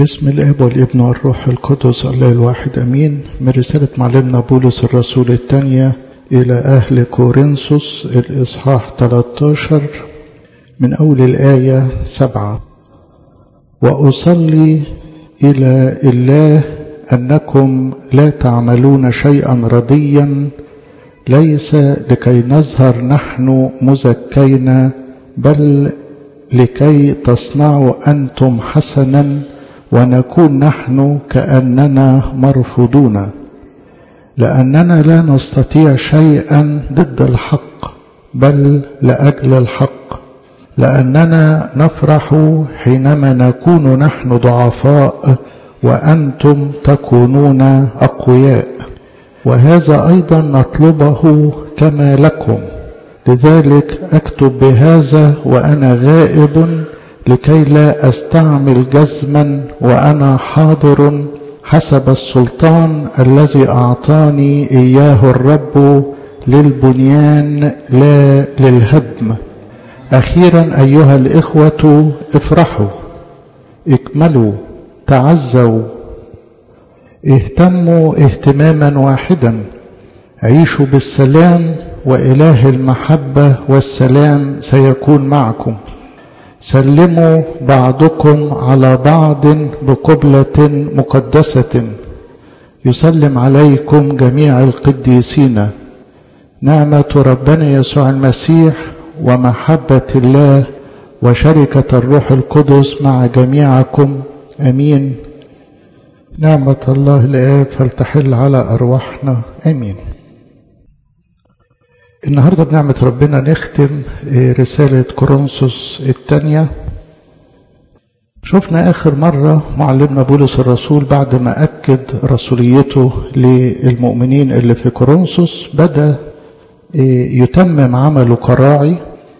بسم الاب والابن والروح القدس الله الواحد امين من رساله معلمنا بولس الرسول الثانيه الى اهل كورنثوس الاصحاح 13 من اول الايه 7 واصلي الى الله انكم لا تعملون شيئا رضيا ليس لكي نظهر نحن مزكين بل لكي تصنعوا انتم حسنا ونكون نحن كاننا مرفوضون لاننا لا نستطيع شيئا ضد الحق بل لاجل الحق لاننا نفرح حينما نكون نحن ضعفاء وانتم تكونون اقوياء وهذا ايضا نطلبه كما لكم لذلك اكتب بهذا وانا غائب لكي لا استعمل جزما وانا حاضر حسب السلطان الذي اعطاني اياه الرب للبنيان لا للهدم اخيرا ايها الاخوه افرحوا اكملوا تعزوا اهتموا اهتماما واحدا عيشوا بالسلام واله المحبه والسلام سيكون معكم سلموا بعضكم على بعض بقبله مقدسه يسلم عليكم جميع القديسين نعمه ربنا يسوع المسيح ومحبه الله وشركه الروح القدس مع جميعكم امين نعمه الله الاب فلتحل على ارواحنا امين النهارده بنعمة ربنا نختم رسالة كورنثوس الثانية شفنا آخر مرة معلمنا بولس الرسول بعد ما أكد رسوليته للمؤمنين اللي في كورنثوس بدأ يتمم عمله كراعي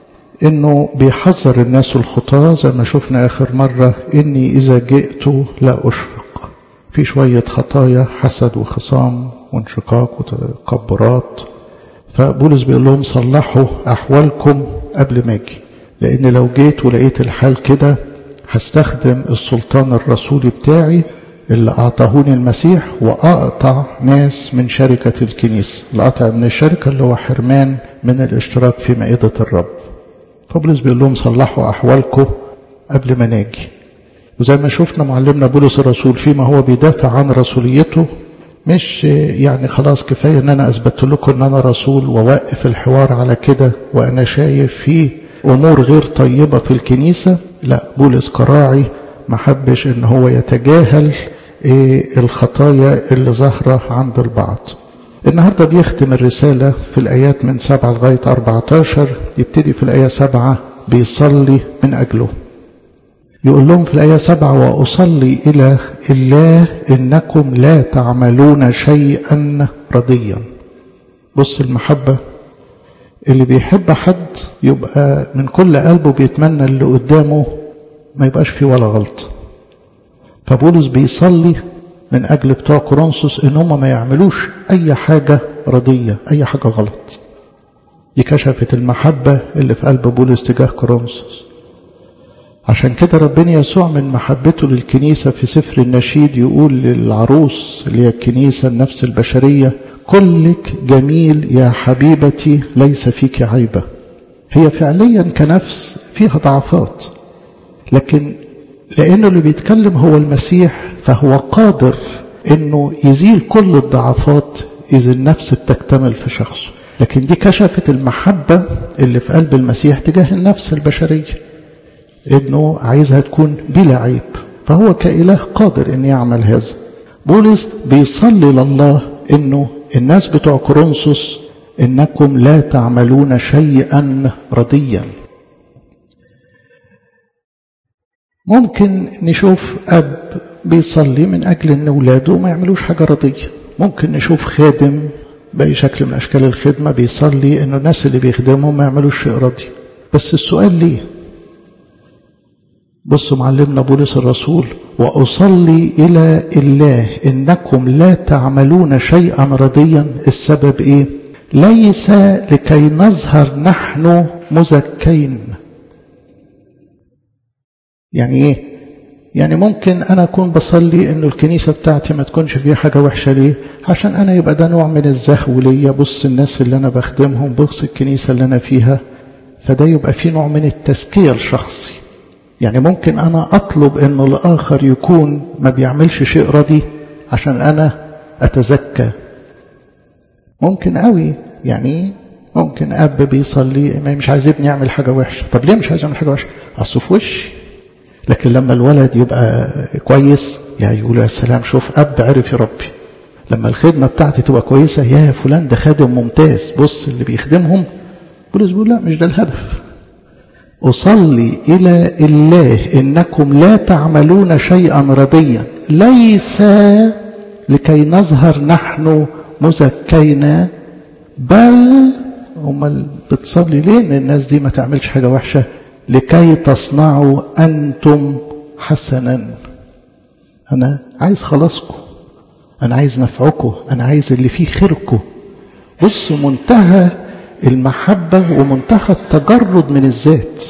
إنه بيحذر الناس الخطاة زي ما شفنا آخر مرة إني إذا جئت لا أشفق في شوية خطايا حسد وخصام وانشقاق وتكبرات فبولس بيقول لهم صلحوا أحوالكم قبل ما أجي لأن لو جيت ولقيت الحال كده هستخدم السلطان الرسولي بتاعي اللي أعطاهوني المسيح وأقطع ناس من شركة الكنيسة القطع من الشركة اللي هو حرمان من الاشتراك في مائدة الرب فبولس بيقول لهم صلحوا أحوالكم قبل ما ناجي وزي ما شفنا معلمنا بولس الرسول فيما هو بيدافع عن رسوليته مش يعني خلاص كفاية ان انا اثبت لكم ان انا رسول واوقف الحوار على كده وانا شايف فيه امور غير طيبة في الكنيسة لا بولس كراعي ما حبش ان هو يتجاهل إيه الخطايا اللي ظاهرة عند البعض النهاردة بيختم الرسالة في الآيات من سبعة لغاية 14 يبتدي في الآية سبعة بيصلي من أجله يقول لهم في الآية سبعة وأصلي إلى الله إنكم لا تعملون شيئا رضيا بص المحبة اللي بيحب حد يبقى من كل قلبه بيتمنى اللي قدامه ما يبقاش فيه ولا غلط فبولس بيصلي من أجل بتوع كورنثوس إن هم ما يعملوش أي حاجة رضية أي حاجة غلط دي كشفت المحبة اللي في قلب بولس تجاه كورنثوس عشان كده ربنا يسوع من محبته للكنيسة في سفر النشيد يقول للعروس اللي هي الكنيسة النفس البشرية كلك جميل يا حبيبتي ليس فيك عيبة هي فعليا كنفس فيها ضعفات لكن لأنه اللي بيتكلم هو المسيح فهو قادر أنه يزيل كل الضعفات إذا النفس بتكتمل في شخصه لكن دي كشفت المحبة اللي في قلب المسيح تجاه النفس البشرية انه عايزها تكون بلا عيب فهو كإله قادر ان يعمل هذا بولس بيصلي لله انه الناس بتوع كورنثوس انكم لا تعملون شيئا رضيا ممكن نشوف اب بيصلي من اجل ان اولاده ما يعملوش حاجه رضيه ممكن نشوف خادم باي شكل من اشكال الخدمه بيصلي انه الناس اللي بيخدمهم ما يعملوش شيء راضي بس السؤال ليه بصوا معلمنا بولس الرسول واصلي الى الله انكم لا تعملون شيئا رضيا السبب ايه ليس لكي نظهر نحن مزكين يعني ايه يعني ممكن أنا أكون بصلي إنه الكنيسة بتاعتي ما تكونش فيها حاجة وحشة ليه عشان أنا يبقى ده نوع من الزهو ليا بص الناس اللي أنا بخدمهم بص الكنيسة اللي أنا فيها فده يبقى فيه نوع من التزكية الشخصي يعني ممكن أنا أطلب إنه الآخر يكون ما بيعملش شيء ردي عشان أنا أتزكى ممكن قوي يعني ممكن أب بيصلي ما مش عايز ابني يعمل حاجة وحشة طب ليه مش عايز يعمل حاجة وحشة أصله في وشي لكن لما الولد يبقى كويس يا يقول يا سلام شوف أب عرف يربي لما الخدمة بتاعتي تبقى كويسة يا فلان ده خادم ممتاز بص اللي بيخدمهم بولس بيقول لا مش ده الهدف أصلي إلى الله إنكم لا تعملون شيئا رديا ليس لكي نظهر نحن مزكينا بل هم بتصلي ليه ان الناس دي ما تعملش حاجة وحشة لكي تصنعوا أنتم حسنا أنا عايز خلاصكم أنا عايز نفعكم أنا عايز اللي فيه خيركم بص منتهى المحبة ومنتهى التجرد من الذات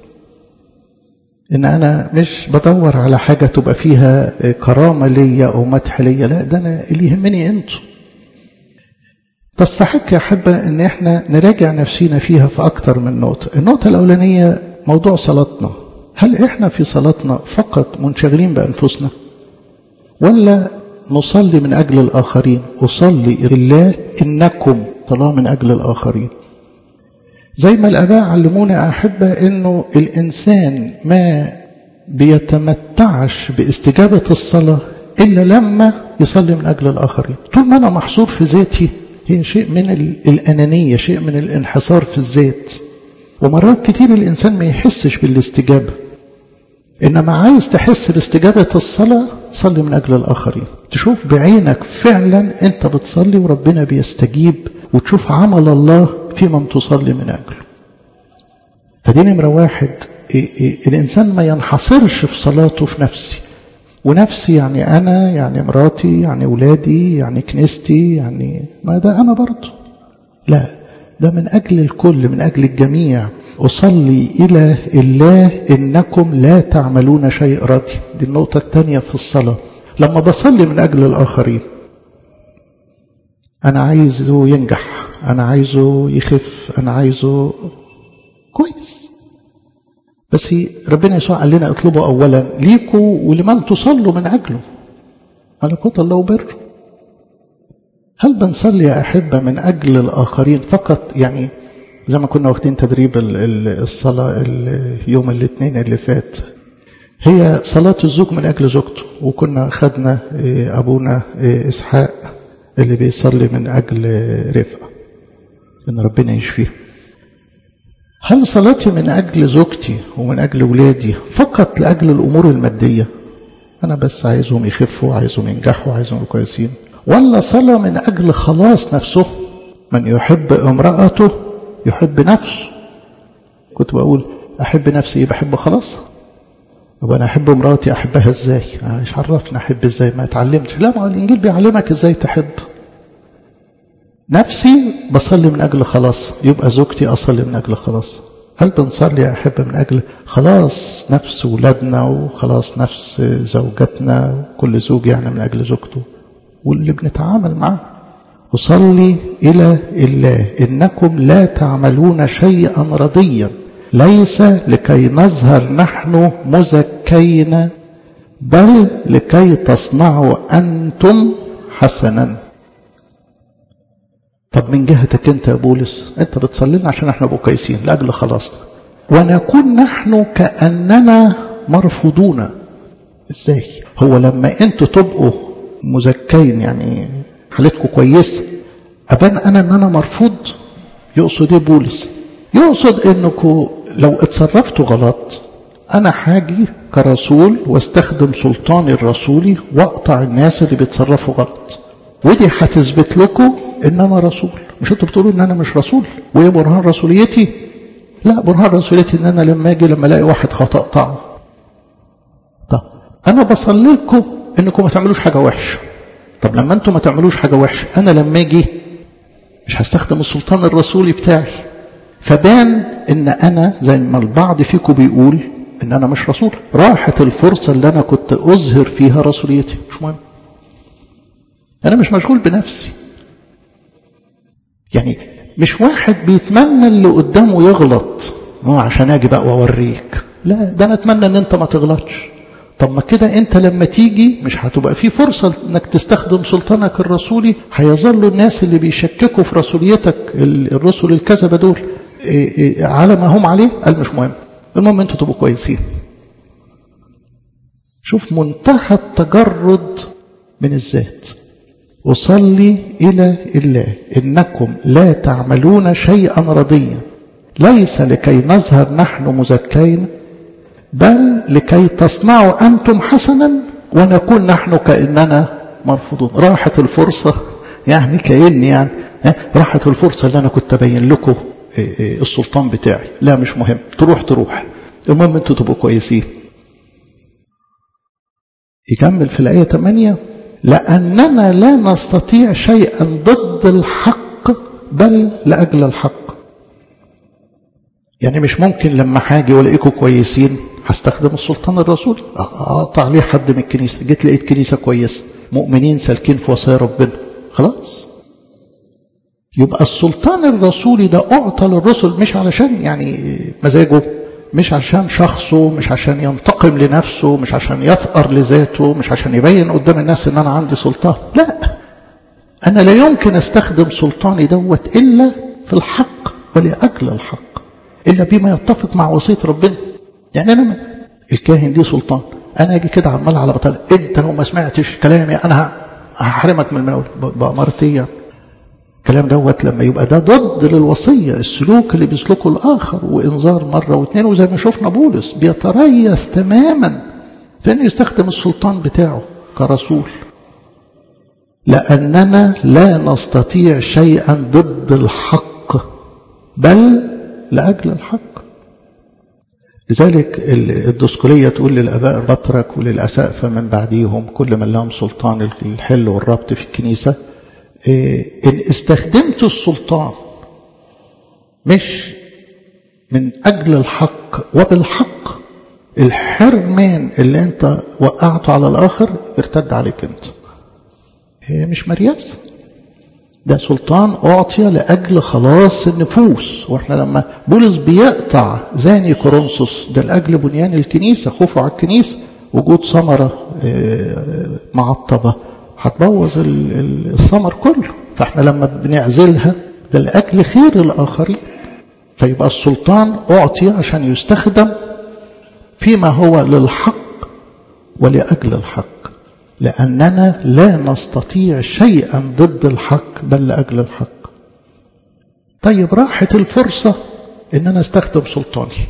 إن أنا مش بدور على حاجة تبقى فيها كرامة ليا أو مدح ليا لا ده أنا اللي يهمني أنتوا تستحق يا أحبة أن إحنا نراجع نفسينا فيها في أكتر من نقطة النقطة الأولانية موضوع صلاتنا هل إحنا في صلاتنا فقط منشغلين بأنفسنا ولا نصلي من أجل الآخرين أصلي لله إنكم صلاة من أجل الآخرين زي ما الآباء علمونا أحبة أنه الإنسان ما بيتمتعش باستجابة الصلاة إلا لما يصلي من أجل الآخرين طول ما أنا محصور في ذاتي هي شيء من الأنانية شيء من الانحصار في الذات ومرات كتير الإنسان ما يحسش بالاستجابة إنما عايز تحس باستجابة الصلاة صلي من أجل الآخرين تشوف بعينك فعلا أنت بتصلي وربنا بيستجيب وتشوف عمل الله في من تصلي من أجله فدي نمرة واحد إيه إيه الإنسان ما ينحصرش في صلاته في نفسي ونفسي يعني أنا يعني مراتي يعني أولادي يعني كنيستي يعني ما ده أنا برضه لا ده من أجل الكل من أجل الجميع أصلي إلى الله إنكم لا تعملون شيء ردي دي النقطة الثانية في الصلاة لما بصلي من أجل الآخرين أنا عايزه ينجح أنا عايزه يخف أنا عايزه كويس بس ربنا يسوع قال لنا اطلبوا أولا ليكوا ولمن تصلوا من أجله ملكوت الله وبر هل بنصلي يا أحبة من أجل الآخرين فقط يعني زي ما كنا واخدين تدريب الصلاة يوم الاثنين اللي فات هي صلاة الزوج من أجل زوجته وكنا خدنا أبونا إسحاق اللي بيصلي من أجل رفقة إن ربنا يشفيه هل صلاتي من أجل زوجتي ومن أجل ولادي فقط لأجل الأمور المادية أنا بس عايزهم يخفوا عايزهم ينجحوا عايزهم كويسين ولا صلاة من أجل خلاص نفسه من يحب امرأته يحب نفسه كنت بقول أحب نفسي إيه بحب خلاص طب أنا أحب مراتي أحبها إزاي مش عرفنا أحب إزاي ما اتعلمتش لا ما هو الإنجيل بيعلمك إزاي تحب نفسي بصلي من أجل خلاص يبقى زوجتي أصلي من أجل خلاص هل بنصلي يا أحب من أجل خلاص نفس ولادنا وخلاص نفس زوجتنا كل زوج يعني من أجل زوجته واللي بنتعامل معاه أصلي إلى الله إنكم لا تعملون شيئا رضيا ليس لكي نظهر نحن مزكين بل لكي تصنعوا أنتم حسنا طب من جهتك أنت يا بولس أنت بتصلي لنا عشان احنا نبقى كويسين لأجل خلاصنا ونكون نحن كأننا مرفوضون ازاي هو لما انتوا تبقوا مزكين يعني حالتكم كويسه ابان انا ان انا مرفوض يقصد ايه بولس يقصد انكم لو اتصرفتوا غلط انا حاجي كرسول واستخدم سلطاني الرسولي واقطع الناس اللي بيتصرفوا غلط ودي هتثبت لكم ان انا رسول مش انتوا بتقولوا ان انا مش رسول وايه برهان رسوليتي لا برهان رسوليتي ان انا لما اجي لما الاقي واحد خطا اقطعه طب انا بصلي لكم انكم ما تعملوش حاجه وحشه طب لما انتم ما تعملوش حاجه وحشه انا لما اجي مش هستخدم السلطان الرسولي بتاعي فبان ان انا زي ما البعض فيكم بيقول ان انا مش رسول راحت الفرصة اللي انا كنت اظهر فيها رسوليتي مش مهم انا مش مشغول بنفسي يعني مش واحد بيتمنى اللي قدامه يغلط هو عشان اجي بقى واوريك لا ده انا اتمنى ان انت ما تغلطش طب ما كده انت لما تيجي مش هتبقى في فرصة انك تستخدم سلطانك الرسولي هيظلوا الناس اللي بيشككوا في رسوليتك الرسل الكذبة دول على ما هم عليه قال مش مهم المهم انتوا تبقوا كويسين شوف منتهى التجرد من الذات أصلي إلى الله إنكم لا تعملون شيئا رضيا ليس لكي نظهر نحن مزكين بل لكي تصنعوا أنتم حسنا ونكون نحن كأننا مرفوضون راحت الفرصة يعني كأني يعني راحت الفرصة اللي أنا كنت أبين لكم السلطان بتاعي لا مش مهم تروح تروح المهم انتوا تبقوا كويسين يكمل في الآية 8 لأننا لا نستطيع شيئا ضد الحق بل لأجل الحق يعني مش ممكن لما حاجة ولاقيكم كويسين هستخدم السلطان الرسولي اقطع عليه حد من الكنيسة جيت لقيت كنيسة كويسة مؤمنين سالكين في وصايا ربنا خلاص يبقى السلطان الرسولي ده أعطى للرسل مش علشان يعني مزاجه مش عشان شخصه مش عشان ينتقم لنفسه مش عشان يثأر لذاته مش عشان يبين قدام الناس ان انا عندي سلطان لا انا لا يمكن استخدم سلطاني دوت الا في الحق ولاجل الحق الا بما يتفق مع وصيه ربنا يعني انا ما الكاهن دي سلطان انا اجي كده عمال على بطال انت لو ما سمعتش كلامي انا هحرمك من المناول بأمرتي الكلام دوت لما يبقى ده ضد للوصية السلوك اللي بيسلكه الآخر وإنذار مرة واثنين وزي ما شفنا بولس بيتريث تماما في أن يستخدم السلطان بتاعه كرسول لأننا لا نستطيع شيئا ضد الحق بل لأجل الحق لذلك الدسكولية تقول للأباء البطرك وللأسقفة من بعديهم كل من لهم سلطان الحل والربط في الكنيسة إن استخدمت السلطان مش من أجل الحق وبالحق الحرمان اللي انت وقعته على الآخر ارتد عليك انت هي مش مرياسة ده سلطان أعطي لأجل خلاص النفوس وإحنا لما بولس بيقطع زاني كورنثوس ده لأجل بنيان الكنيسة خوفه على الكنيسة وجود ثمرة معطبة هتبوظ الثمر كله فاحنا لما بنعزلها ده لأجل خير الآخرين فيبقى السلطان أعطي عشان يستخدم فيما هو للحق ولأجل الحق لأننا لا نستطيع شيئا ضد الحق بل لأجل الحق طيب راحت الفرصة إن أنا استخدم سلطاني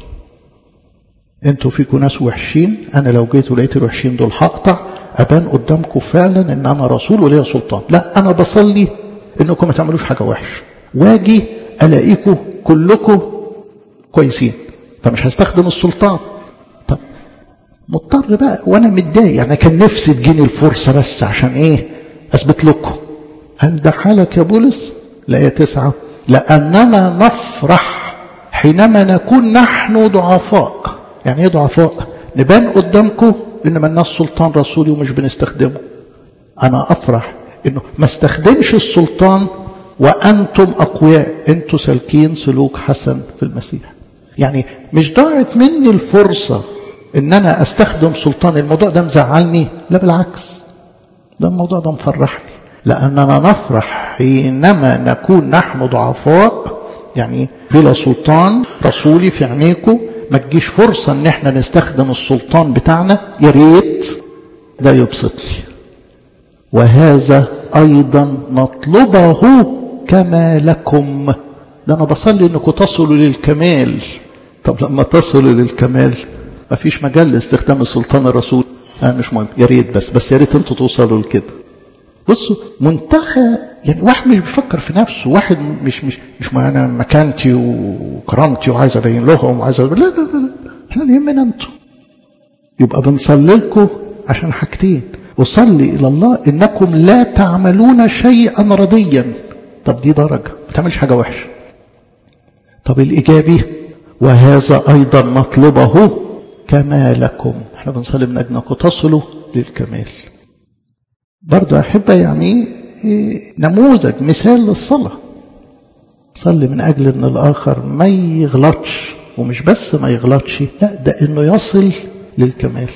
انتوا فيكم ناس وحشين أنا لو جيت ولقيت الوحشين دول هقطع أبان قدامكم فعلا إن أنا رسول وليا سلطان لا أنا بصلي إنكم ما تعملوش حاجة وحشة واجي ألاقيكم كلكم كويسين فمش هستخدم السلطان طب مضطر بقى وأنا متضايق يعني كان نفسي تجيني الفرصة بس عشان إيه أثبت لكم هل ده حالك يا بولس لا تسعة لأننا نفرح حينما نكون نحن ضعفاء يعني ايه ضعفاء نبان قدامكم ان مالناش سلطان رسولي ومش بنستخدمه انا افرح انه ما استخدمش السلطان وانتم اقوياء انتوا سالكين سلوك حسن في المسيح يعني مش ضاعت مني الفرصة ان انا استخدم سلطان الموضوع ده مزعلني لا بالعكس ده الموضوع ده مفرحني لاننا نفرح حينما نكون نحن ضعفاء يعني بلا سلطان رسولي في عينيكم ما تجيش فرصة ان احنا نستخدم السلطان بتاعنا يا ريت ده يبسطني وهذا ايضا نطلبه كما لكم ده انا بصلي انكم تصلوا للكمال طب لما تصلوا للكمال ما فيش مجال لاستخدام السلطان الرسول آه مش مهم يا ريت بس بس يا ريت انتوا توصلوا لكده بصوا منتهى يعني واحد مش بيفكر في نفسه واحد مش مش مش ما انا مكانتي وكرامتي وعايز ابين لهم وعايز لا لا لا احنا اللي يهمنا انتوا يبقى بنصلي لكم عشان حاجتين أصلي إلى الله إنكم لا تعملون شيئا رضيا طب دي درجة ما بتعملش حاجة وحشة طب الإيجابي وهذا أيضا نطلبه كمالكم احنا بنصلي من أجلكم تصلوا للكمال برضو أحب يعني نموذج مثال للصلاة صلي من أجل أن الآخر ما يغلطش ومش بس ما يغلطش لا ده أنه يصل للكمال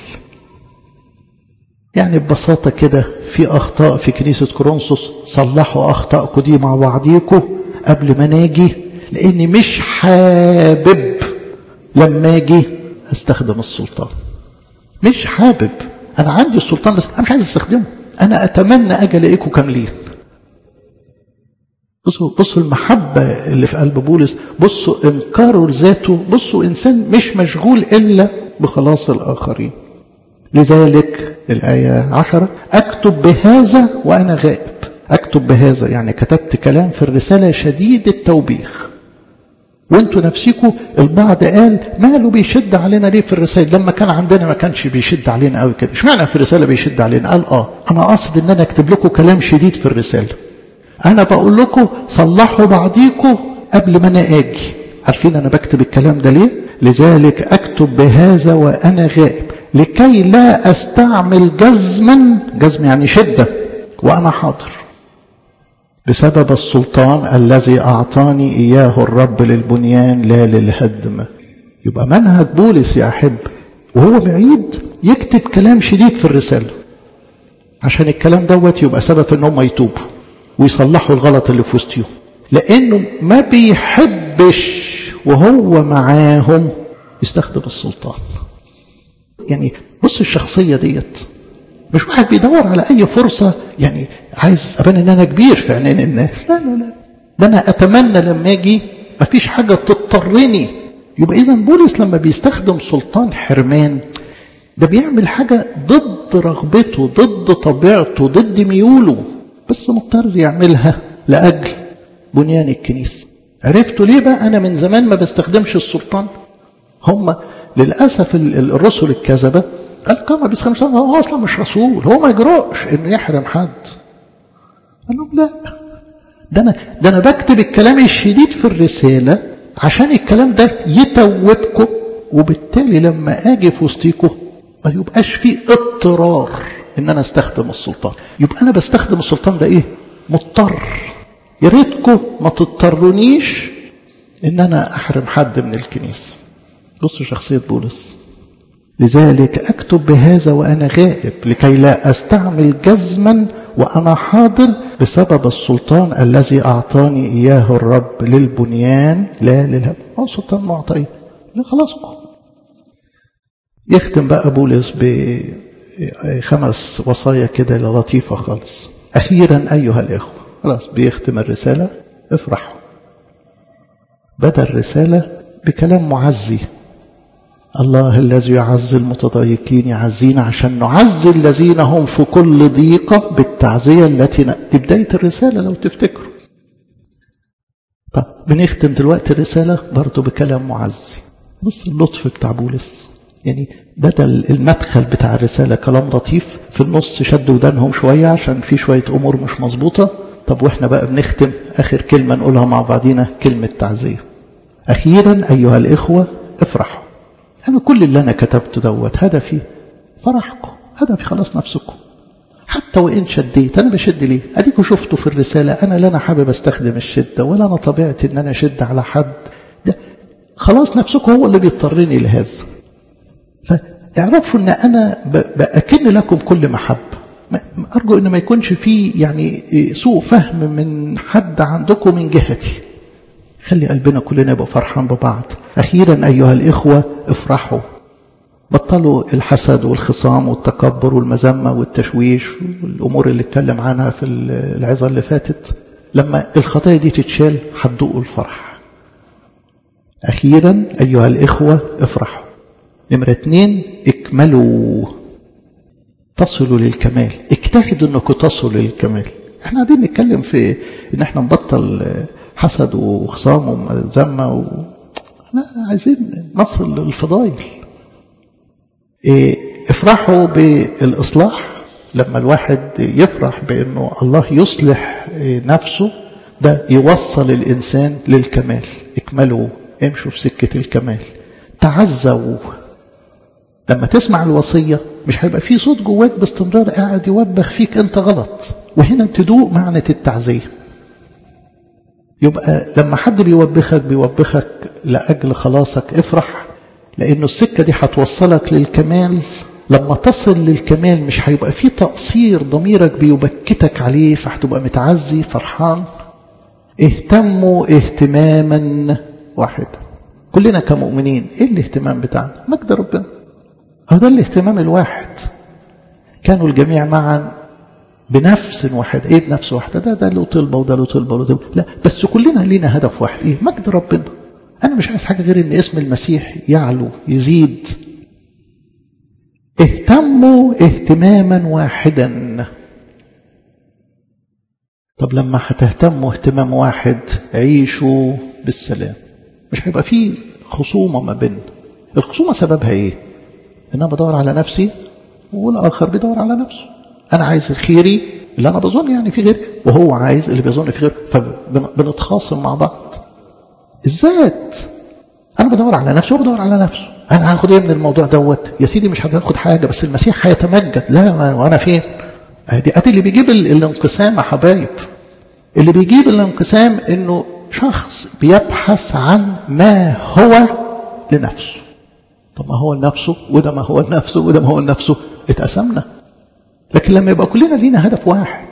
يعني ببساطة كده في أخطاء في كنيسة كورنثوس صلحوا أخطاءكم دي مع بعضيكم قبل ما ناجي لأني مش حابب لما أجي أستخدم السلطان مش حابب أنا عندي السلطان بس أنا مش عايز أستخدمه أنا أتمنى أجي ألاقيكم كاملين بصوا بصوا المحبة اللي في قلب بولس بصوا إنكاره لذاته بصوا إنسان مش مشغول إلا بخلاص الآخرين لذلك الآية عشرة أكتب بهذا وأنا غائب أكتب بهذا يعني كتبت كلام في الرسالة شديد التوبيخ وانتوا نفسكوا البعض قال ماله بيشد علينا ليه في الرسائل لما كان عندنا ما كانش بيشد علينا قوي كده اشمعنى في الرسالة بيشد علينا قال اه انا قاصد ان انا اكتب لكم كلام شديد في الرسالة انا بقول لكم صلحوا بعضيكم قبل ما انا اجي عارفين انا بكتب الكلام ده ليه لذلك اكتب بهذا وانا غائب لكي لا استعمل جزما جزم يعني شدة وانا حاضر بسبب السلطان الذي اعطاني اياه الرب للبنيان لا للهدم يبقى منهج بولس يا احب وهو بعيد يكتب كلام شديد في الرسالة عشان الكلام دوت يبقى سبب ان هم يتوبوا ويصلحوا الغلط اللي في وسطهم لانه ما بيحبش وهو معاهم يستخدم السلطان يعني بص الشخصيه ديت مش واحد بيدور على اي فرصه يعني عايز ابان ان انا كبير في عينين الناس لا لا لا ده انا اتمنى لما اجي مفيش حاجه تضطرني يبقى اذا بولس لما بيستخدم سلطان حرمان ده بيعمل حاجه ضد رغبته ضد طبيعته ضد ميوله بس مضطر يعملها لأجل بنيان الكنيسة عرفتوا ليه بقى أنا من زمان ما بستخدمش السلطان هم للأسف الرسل الكذبة قال كما بيستخدمش هو أصلا مش رسول هو ما يجرؤش إنه يحرم حد قال لهم لا ده أنا, ده أنا بكتب الكلام الشديد في الرسالة عشان الكلام ده يتوبكم وبالتالي لما أجي في وسطيكم ما يبقاش فيه اضطرار ان انا استخدم السلطان يبقى انا بستخدم السلطان ده ايه مضطر يا ريتكم ما تضطرونيش ان انا احرم حد من الكنيسه بصوا شخصيه بولس لذلك اكتب بهذا وانا غائب لكي لا استعمل جزما وانا حاضر بسبب السلطان الذي اعطاني اياه الرب للبنيان لا للهب هو سلطان معطي خلاص يختم بقى بولس ب خمس وصايا كده لطيفة خالص أخيرا أيها الإخوة خلاص بيختم الرسالة افرحوا بدأ الرسالة بكلام معزي الله الذي يعزي المتضايقين يعزينا عشان نعزي الذين هم في كل ضيقة بالتعزية التي ن... دي بداية الرسالة لو تفتكروا طب بنختم دلوقتي الرسالة برضو بكلام معزي بص اللطف بتاع بولس يعني بدل المدخل بتاع الرسالة كلام لطيف في النص شد ودانهم شوية عشان في شوية أمور مش مظبوطة طب وإحنا بقى بنختم آخر كلمة نقولها مع بعضينا كلمة تعزية أخيرا أيها الإخوة افرحوا أنا كل اللي أنا كتبته دوت هدفي فرحكم هدفي خلاص نفسكم حتى وإن شديت أنا بشد ليه أديكوا شفتوا في الرسالة أنا لا أنا حابب أستخدم الشدة ولا أنا طبيعتي أن أنا أشد على حد ده خلاص نفسكم هو اللي بيضطرني لهذا فاعرفوا ان انا باكن لكم كل محبه ارجو ان ما يكونش في يعني سوء فهم من حد عندكم من جهتي خلي قلبنا كلنا يبقى فرحان ببعض اخيرا ايها الاخوه افرحوا بطلوا الحسد والخصام والتكبر والمذمه والتشويش والامور اللي اتكلم عنها في العظه اللي فاتت لما الخطايا دي تتشال هتدوقوا الفرح اخيرا ايها الاخوه افرحوا نمرة اتنين اكملوا تصلوا للكمال اجتهدوا انكم تصلوا للكمال احنا قاعدين نتكلم في ان احنا نبطل حسد وخصام ومذمة و... احنا عايزين نصل للفضائل ايه افرحوا بالاصلاح لما الواحد يفرح بانه الله يصلح نفسه ده يوصل الانسان للكمال اكملوا امشوا في سكة الكمال تعزوا لما تسمع الوصية مش هيبقى في صوت جواك باستمرار قاعد يوبخ فيك انت غلط وهنا تدوق معنى التعزية يبقى لما حد بيوبخك بيوبخك لأجل خلاصك افرح لأنه السكة دي هتوصلك للكمال لما تصل للكمال مش هيبقى في تقصير ضميرك بيبكتك عليه فهتبقى متعزي فرحان اهتموا اهتماما واحدا كلنا كمؤمنين ايه الاهتمام بتاعنا مجد ربنا هو ده الاهتمام الواحد كانوا الجميع معا بنفس واحد ايه بنفس واحده ده ده له طلبه وده له طلبه وده لا بس كلنا لينا هدف واحد ايه مجد ربنا انا مش عايز حاجه غير ان اسم المسيح يعلو يزيد اهتموا اهتماما واحدا طب لما هتهتموا اهتمام واحد عيشوا بالسلام مش هيبقى فيه خصومة ما بين الخصومة سببها ايه ان انا بدور على نفسي والاخر بيدور على نفسه انا عايز الخيري اللي انا بظن يعني في غيري وهو عايز اللي بيظن في غيره فبنتخاصم مع بعض الذات انا بدور على نفسي وهو بدور على نفسه انا هاخد ايه من الموضوع دوت يا سيدي مش هتاخد حاجه بس المسيح هيتمجد لا وانا فين ادي ادي اللي بيجيب الانقسام يا حبايب اللي بيجيب الانقسام انه شخص بيبحث عن ما هو لنفسه طب ما هو لنفسه وده ما هو لنفسه وده ما هو لنفسه اتقسمنا لكن لما يبقى كلنا لينا هدف واحد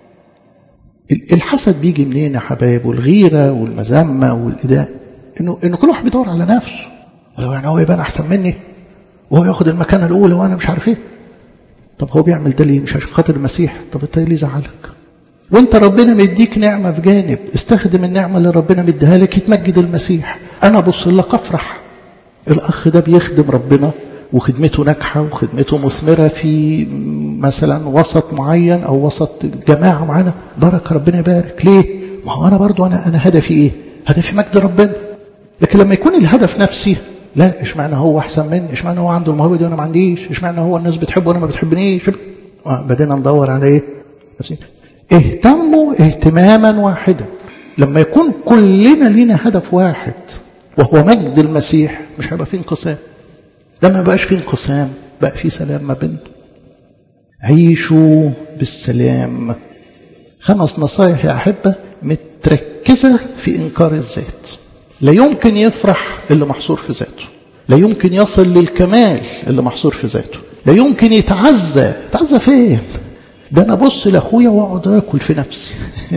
الحسد بيجي منين يا حبايب والغيرة والمذمة والإداء إنه إنه كل واحد بيدور على نفسه لو يعني هو يبان أحسن مني وهو ياخد المكانة الأولى وأنا مش عارف إيه طب هو بيعمل ده ليه مش عشان خاطر المسيح طب أنت ليه زعلك وانت ربنا مديك نعمة في جانب استخدم النعمة اللي ربنا مديها لك يتمجد المسيح انا ابص لك افرح الاخ ده بيخدم ربنا وخدمته ناجحة وخدمته مثمرة في مثلا وسط معين او وسط جماعة معينة بارك ربنا يبارك ليه ما هو انا برضو انا انا هدفي ايه هدفي مجد ربنا لكن لما يكون الهدف نفسي لا اشمعنى هو احسن مني اشمعنى هو عنده الموهبه دي وانا ما عنديش اشمعنى هو الناس بتحبه وانا ما بتحبنيش بدينا ندور على ايه نفسي اهتموا اهتماما واحدا لما يكون كلنا لينا هدف واحد وهو مجد المسيح مش هيبقى فيه انقسام لما بقاش فيه انقسام بقى فيه سلام ما بيننا عيشوا بالسلام خمس نصايح يا أحبة متركزة في إنكار الذات لا يمكن يفرح اللي محصور في ذاته لا يمكن يصل للكمال اللي محصور في ذاته لا يمكن يتعزى يتعزى فين ده انا ابص لاخويا واقعد اكل في نفسي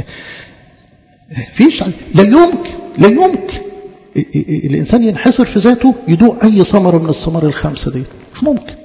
فيش لا يمكن لا يمكن الانسان ينحصر في ذاته يدوق اي ثمره من الثمار الخمسه دي مش ممكن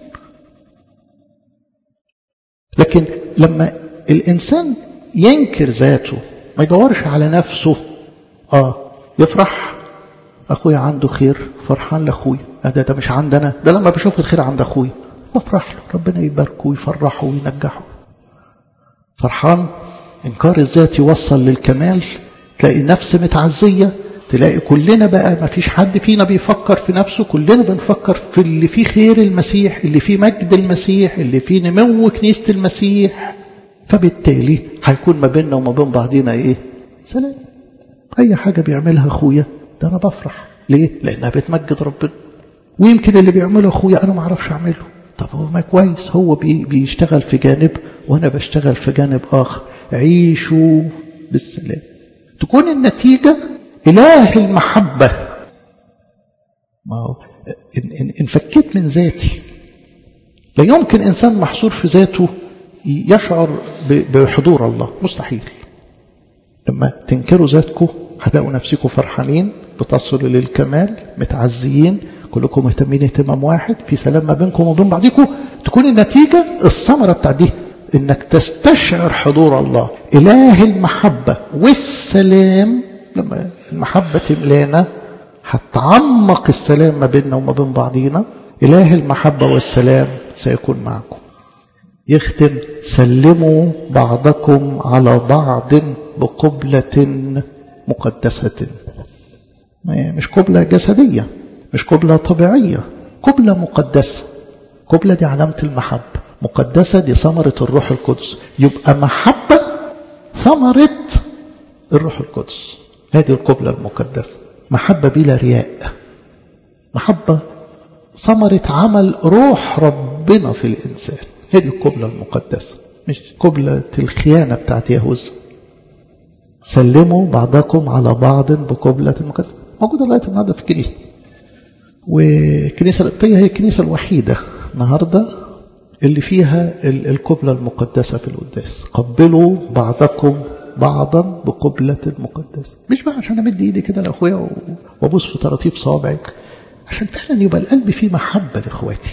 لكن لما الانسان ينكر ذاته ما يدورش على نفسه اه يفرح اخويا عنده خير فرحان لاخويا ده ده مش عندنا ده لما بشوف الخير عند اخويا بفرح له ربنا يباركه ويفرحه وينجحه فرحان انكار الذات يوصل للكمال تلاقي النفس متعزيه تلاقي كلنا بقى ما فيش حد فينا بيفكر في نفسه كلنا بنفكر في اللي فيه خير المسيح اللي فيه مجد المسيح اللي فيه نمو كنيسه المسيح فبالتالي هيكون ما بيننا وما بين بعضينا ايه سلام اي حاجه بيعملها اخويا ده انا بفرح ليه لانها بتمجد ربنا ويمكن اللي بيعمله اخويا انا ما اعرفش اعمله طب هو ما كويس هو بي بيشتغل في جانب وانا بشتغل في جانب اخر عيشوا بالسلام تكون النتيجة إله المحبة ما هو إن, إن, إن فكيت من ذاتي لا يمكن إنسان محصور في ذاته يشعر بحضور الله مستحيل لما تنكروا ذاتكم هتلاقوا نفسكم فرحانين بتصلوا للكمال متعزيين كلكم مهتمين اهتمام واحد في سلام ما بينكم وبين بعضكم تكون النتيجة الثمرة بتاع دي انك تستشعر حضور الله اله المحبة والسلام لما المحبة تملانا هتعمق السلام ما بيننا وما بين بعضينا اله المحبة والسلام سيكون معكم يختم سلموا بعضكم على بعض بقبلة مقدسة مش قبلة جسدية مش قبلة طبيعية قبلة مقدسة قبلة دي علامة المحبة مقدسة دي ثمرة الروح القدس يبقى محبة ثمرة الروح القدس هذه القبلة المقدسة محبة بلا رياء محبة ثمرة عمل روح ربنا في الإنسان هذه القبلة المقدسة مش قبلة الخيانة بتاعت يهوذا سلموا بعضكم على بعض بقبلة مقدسة موجودة لغاية النهاردة في الكنيسة والكنيسة القبطية هي الكنيسة الوحيدة النهاردة اللي فيها القبلة المقدسة في القداس قبلوا بعضكم بعضا بقبلة مقدسة مش بقى عشان أمد إيدي كده لأخويا وأبص في طراطيف صوابعي عشان فعلا يبقى القلب فيه محبة لإخواتي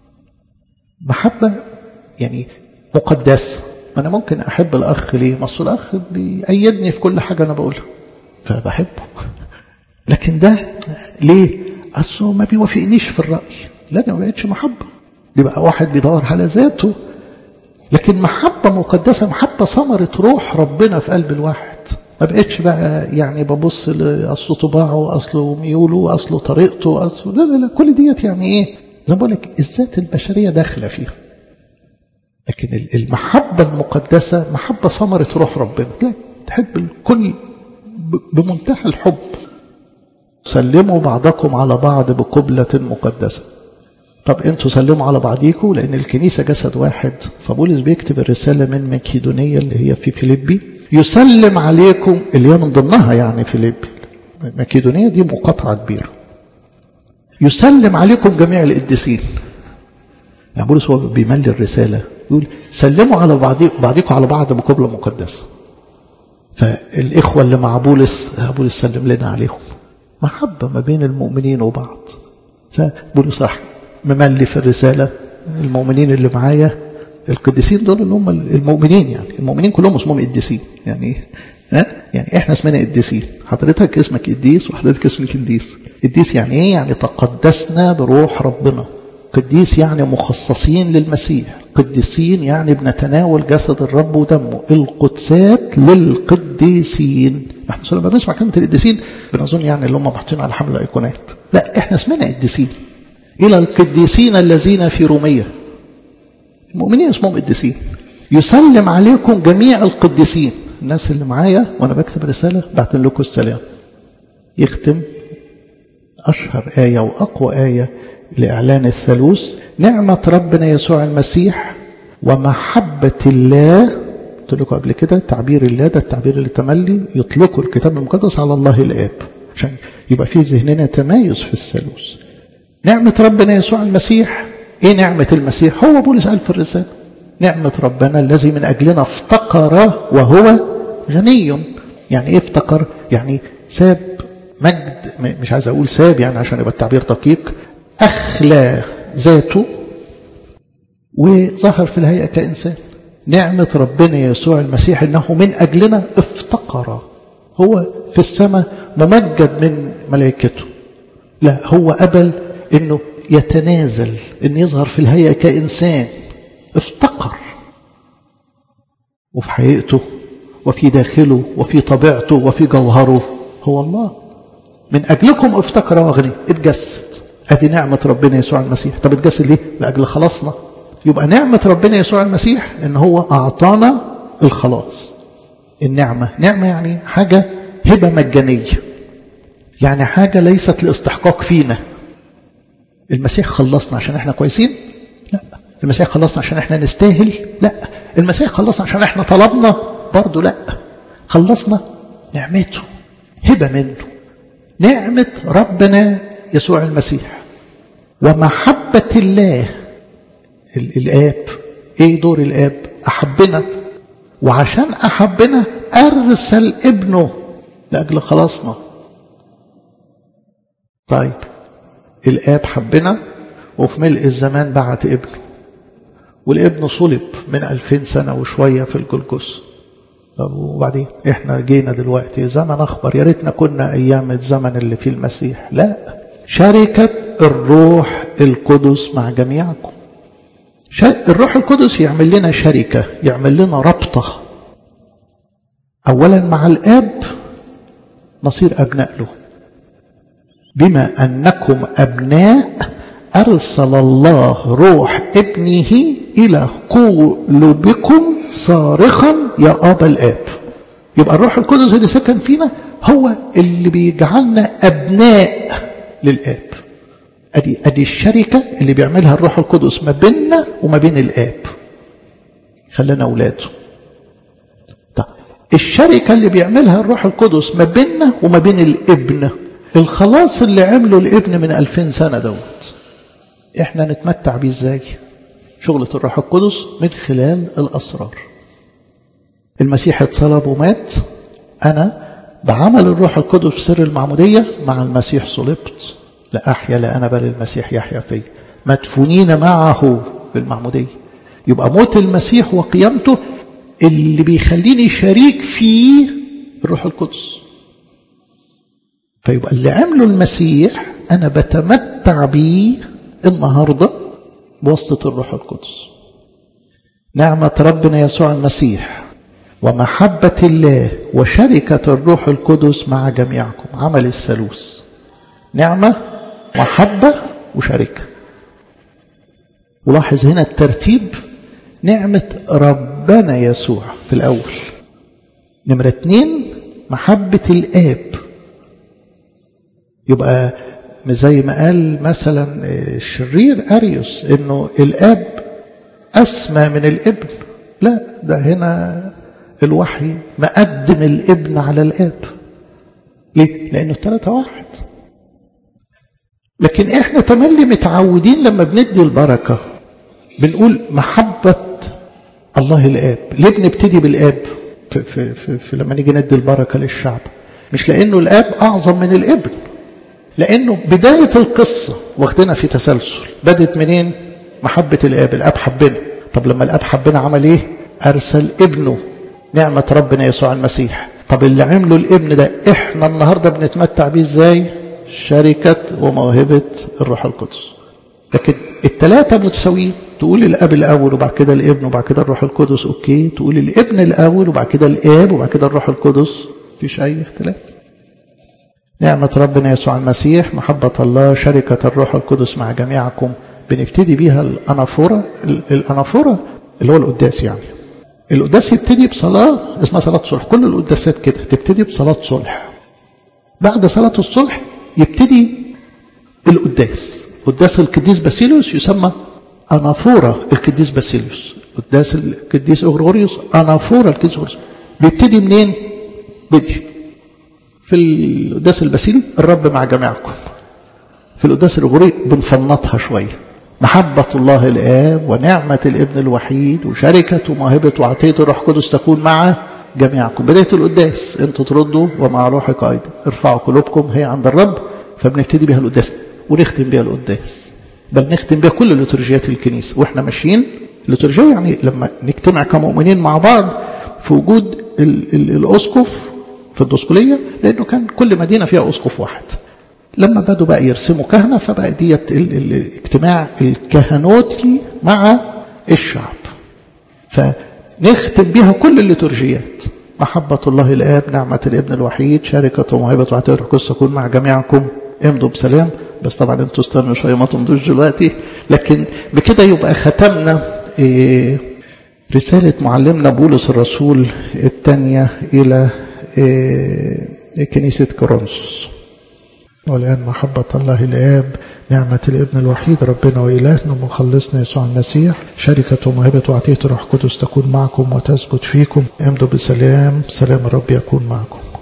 محبة يعني مقدسة ما أنا ممكن أحب الأخ ليه ما أصل الأخ بيأيدني في كل حاجة أنا بقولها فبحبه لكن ده ليه أصله ما بيوافقنيش في الرأي لا ده ما بقتش محبة دي بقى واحد بيدور على ذاته لكن محبة مقدسة محبة ثمرة روح ربنا في قلب الواحد ما بقتش بقى يعني ببص لأصله طباعه أصله ميوله أصله طريقته أصله لا لا لا كل ديت يعني إيه زي ما بقول لك الذات البشرية داخلة فيها لكن المحبة المقدسة محبة ثمرة روح ربنا لا تحب الكل بمنتهى الحب سلموا بعضكم على بعض بقبلة مقدسة طب انتوا سلموا على بعضيكم لان الكنيسة جسد واحد فبولس بيكتب الرسالة من مكيدونية اللي هي في فيليبي يسلم عليكم اللي هي من ضمنها يعني فيليبي مكيدونية دي مقاطعة كبيرة يسلم عليكم جميع القديسين يعني بولس هو بيملي الرسالة يقول سلموا على بعضيكم على بعض بقبلة مقدسة فالإخوة اللي مع بولس بولس سلم لنا عليهم محبة ما بين المؤمنين وبعض فبولس راح مملي في الرسالة المؤمنين اللي معايا القديسين دول اللي هم المؤمنين يعني المؤمنين كلهم اسمهم قديسين يعني ها يعني احنا اسمنا قديسين حضرتك اسمك قديس وحضرتك اسمك قديس قديس يعني ايه يعني تقدسنا بروح ربنا قديس يعني مخصصين للمسيح قديسين يعني بنتناول جسد الرب ودمه القدسات للقديسين احنا لما بنسمع كلمة القديسين بنظن يعني اللي هم محطين على حمل الايقونات لا احنا اسمنا قديسين إلى القديسين الذين في رومية المؤمنين اسمهم قديسين يسلم عليكم جميع القديسين الناس اللي معايا وأنا بكتب رسالة بعت لكم السلام يختم أشهر آية وأقوى آية لإعلان الثالوث نعمة ربنا يسوع المسيح ومحبة الله قلت لكم قبل كده تعبير الله ده التعبير اللي تملي يطلقوا الكتاب المقدس على الله الآب عشان يبقى في ذهننا تمايز في الثالوث نعمة ربنا يسوع المسيح ايه نعمة المسيح هو بولس قال في الرسالة نعمة ربنا الذي من أجلنا افتقر وهو غني يعني ايه افتقر يعني ساب مجد مش عايز اقول ساب يعني عشان يبقى التعبير دقيق اخلى ذاته وظهر في الهيئة كإنسان نعمة ربنا يسوع المسيح انه من اجلنا افتقر هو في السماء ممجد من ملائكته لا هو قبل انه يتنازل ان يظهر في الهيئة كإنسان افتقر وفي حقيقته وفي داخله وفي طبيعته وفي جوهره هو الله من أجلكم افتقر واغني اتجسد ادي نعمة ربنا يسوع المسيح طب اتجسد ليه لأجل خلاصنا يبقى نعمة ربنا يسوع المسيح ان هو اعطانا الخلاص النعمة نعمة يعني حاجة هبة مجانية يعني حاجة ليست لاستحقاق فينا المسيح خلصنا عشان احنا كويسين لا المسيح خلصنا عشان احنا نستاهل لا المسيح خلصنا عشان احنا طلبنا برضه لا خلصنا نعمته هبة منه نعمة ربنا يسوع المسيح ومحبة الله الآب ايه دور الآب أحبنا وعشان أحبنا أرسل ابنه لأجل خلاصنا طيب الآب حبنا وفي ملء الزمان بعت ابنه والابن صلب من ألفين سنة وشوية في الجلجس طب وبعدين احنا جينا دلوقتي زمن اخبر يا ريتنا كنا ايام الزمن اللي فيه المسيح لا شركة الروح القدس مع جميعكم الروح القدس يعمل لنا شركة يعمل لنا ربطة أولا مع الآب نصير أبناء له بما أنكم أبناء أرسل الله روح ابنه إلى قلوبكم صارخا يا أبا الآب يبقى الروح القدس اللي سكن فينا هو اللي بيجعلنا أبناء للآب ادي ادي الشركه اللي بيعملها الروح القدس ما بيننا وما بين الاب خلينا اولاده طيب الشركه اللي بيعملها الروح القدس ما بيننا وما بين الابن الخلاص اللي عمله الابن من ألفين سنه دوت احنا نتمتع بيه ازاي شغله الروح القدس من خلال الاسرار المسيح اتصلب ومات انا بعمل الروح القدس في سر المعموديه مع المسيح صلبت لا أحيا لا أنا بل المسيح يحيا في مدفونين معه بالمعمودية يبقى موت المسيح وقيامته اللي بيخليني شريك فيه الروح القدس فيبقى اللي عمله المسيح أنا بتمتع بيه النهاردة بواسطة الروح القدس نعمة ربنا يسوع المسيح ومحبة الله وشركة الروح القدس مع جميعكم عمل الثالوث نعمة محبة وشركة ولاحظ هنا الترتيب نعمة ربنا يسوع في الأول نمرة اتنين محبة الآب يبقى زي ما قال مثلا الشرير أريوس إنه الآب أسمى من الابن لا ده هنا الوحي مقدم الابن على الآب ليه؟ لأنه الثلاثة واحد لكن احنا تملي متعودين لما بندي البركة بنقول محبة الله الآب ليه بنبتدي بالآب في, في, في, في لما نيجي ندي البركة للشعب مش لأنه الآب أعظم من الابن لأنه بداية القصة واخدنا في تسلسل بدت منين محبة الآب الآب حبنا طب لما الآب حبنا عمل إيه أرسل ابنه نعمة ربنا يسوع المسيح طب اللي عمله الابن ده احنا النهاردة بنتمتع بيه ازاي شركة وموهبة الروح القدس لكن الثلاثة متساويين تقول الاب الاول وبعد كده الابن وبعد كده الروح القدس اوكي تقول الابن الاول وبعد كده الاب وبعد كده الروح القدس مفيش اي اختلاف نعمة ربنا يسوع المسيح محبة الله شركة الروح القدس مع جميعكم بنبتدي بيها الأنافورة الأنافورة اللي هو القداس يعني القداس يبتدي بصلاة اسمها صلاة صلح كل القداسات كده تبتدي بصلاة صلح بعد صلاة الصلح يبتدي القداس قداس القديس باسيليوس يسمى أنافورة القديس باسيليوس قداس القديس أغريغوريوس أنافورة القديس أغريغوريوس بيبتدي منين؟ بدي في القداس الباسيلي الرب مع جميعكم في القداس الأغريغوري بنفنطها شوية محبة الله الآب ونعمة الابن الوحيد وشركة وموهبة وعطية الروح القدس تكون مع جميعكم بداية القداس انتوا تردوا ومع روحك أيضا ارفعوا قلوبكم هي عند الرب فبنبتدي بها القداس ونختم بها القداس بل نختم بها كل لترجيات الكنيسة واحنا ماشيين الليتورجية يعني لما نجتمع كمؤمنين مع بعض في وجود ال ال الأسقف في الدسكولية لأنه كان كل مدينة فيها أسقف واحد لما بدوا بقى يرسموا كهنة فبقى ديت الاجتماع الكهنوتي مع الشعب فنختم بها كل الليتورجيات محبة الله الآب نعمة الابن الوحيد شركة وموهبة وعطية القدس تكون مع جميعكم امضوا بسلام بس طبعا انتوا استنوا شوية ما تمضوش دلوقتي لكن بكده يبقى ختمنا إيه رسالة معلمنا بولس الرسول الثانية إلى إيه كنيسة كورنثوس والآن محبة الله الآب نعمة الابن الوحيد ربنا وإلهنا ومخلصنا يسوع المسيح شركة وموهبة وعطية الروح القدس تكون معكم وتثبت فيكم امضوا بسلام سلام الرب يكون معكم